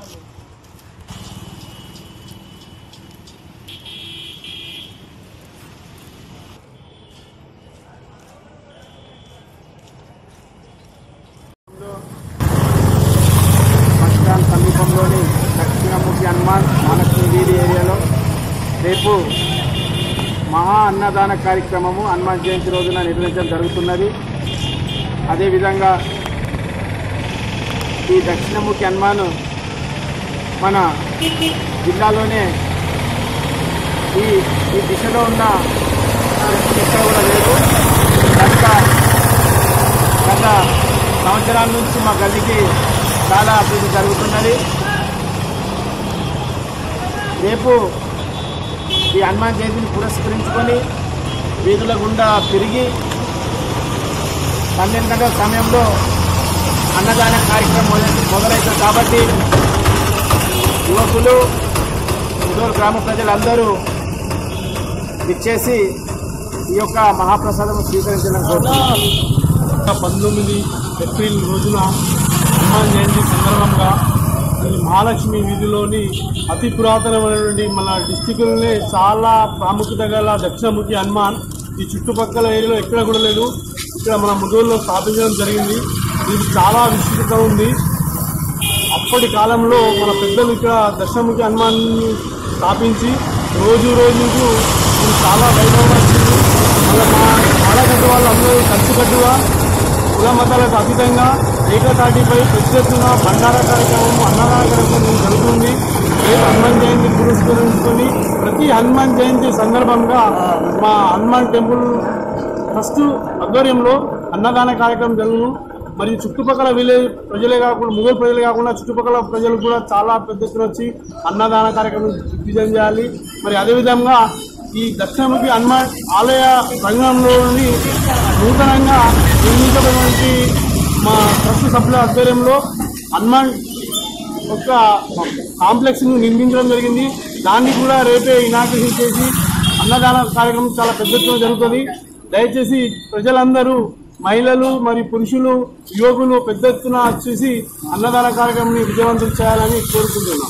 bus stand సమీపంలోని దక్షిణముఖి హనుమాన్ మహాలక్ష్మి వీధి ఏరియాలో రేపు మహా అన్నదాన కార్యక్రమము హనుమాన్ జయంతి రోజున నిర్వహించడం జరుగుతున్నది అదేవిధంగా ఈ దక్షిణముఖి హనుమాన్ మన జిల్లాలోనే ఈ ఈ దిశలో ఉన్న ఎక్కడ కూడా లేదు కనుక గత సంవత్సరాల నుంచి మా గదికి చాలా అభివృద్ధి జరుగుతున్నది రేపు ఈ హనుమాన్ జయంతిని పురస్కరించుకొని వీధుల గుండా తిరిగి పన్నెండు గంటల సమయంలో అన్నదాన కార్యక్రమం మొదలై- మొదలవుతుంది కాబట్టి యువకులు ముదూరు గ్రామ ప్రజలందరూ ఇచ్చేసి ఈ యొక్క మహాప్రసాదం స్వీకరించడం కోరుతున్నాను పంతొమ్మిది ఏప్రిల్ రోజున హనుమాన్ జయంతి సందర్భంగా ఈ మహాలక్ష్మి వీధిలోని అతి పురాతనమైనటువంటి మన డిస్టిక్లోనే చాలా ప్రాముఖ్యత గల దక్షిణముఖి హనుమాన్ ఈ చుట్టుపక్కల ఏరియాలో ఎక్కడ కూడా లేదు ఇక్కడ మన ముదూరులో స్థాపించడం జరిగింది ఇది చాలా విస్తృత ఉంది అప్పటి కాలంలో మన పెద్దలు ఇక్కడ దక్షిణముఖి హనుమాన్ని స్థాపించి రోజు రోజుకు ఇది చాలా వైభవంగా వచ్చింది మళ్ళీ మా ఆడగడ్డ వాళ్ళందరూ కలిసికట్టుగా కుల మతాలకు అతీతంగా ఏకతాటిపై పెద్ద ఎత్తున బండారా కార్యక్రమం అన్నదాన కార్యక్రమం జరుగుతుంది రేపు హనుమాన్ జయంతి పురస్కరించుకొని ప్రతి హనుమాన్ జయంతి సందర్భంగా మా హనుమాన్ టెంపుల్ ఫస్ట్ ఆధ్వర్యంలో అన్నదాన కార్యక్రమం జరుగును మరియు చుట్టుపక్కల విలేజ్ ప్రజలే కాకుండా ముగ్గురు ప్రజలే కాకుండా చుట్టుపక్కల ప్రజలు కూడా చాలా పెద్ద ఎత్తున వచ్చి అన్నదాన కార్యక్రమం దిగ్విజయం చేయాలి మరి అదేవిధంగా ఈ దక్షిణముఖి హనుమాన్ ఆలయ రంగంలోని నూతనంగా నిర్మించబడినటువంటి మా ట్రస్ట్ సభ్యుల ఆధ్వర్యంలో హనుమాన్ ఒక కాంప్లెక్స్ ను నిర్మించడం జరిగింది దాన్ని కూడా రేపే ఇనాగ్రేషన్ చేసి అన్నదాన కార్యక్రమం చాలా పెద్ద ఎత్తున జరుగుతుంది దయచేసి ప్రజలందరూ మహిళలు మరియు పురుషులు యువకులు పెద్ద ఎత్తున వచ్చేసి అన్నదాన కార్యక్రమాన్ని విజయవంతం చేయాలని కోరుకుంటున్నాం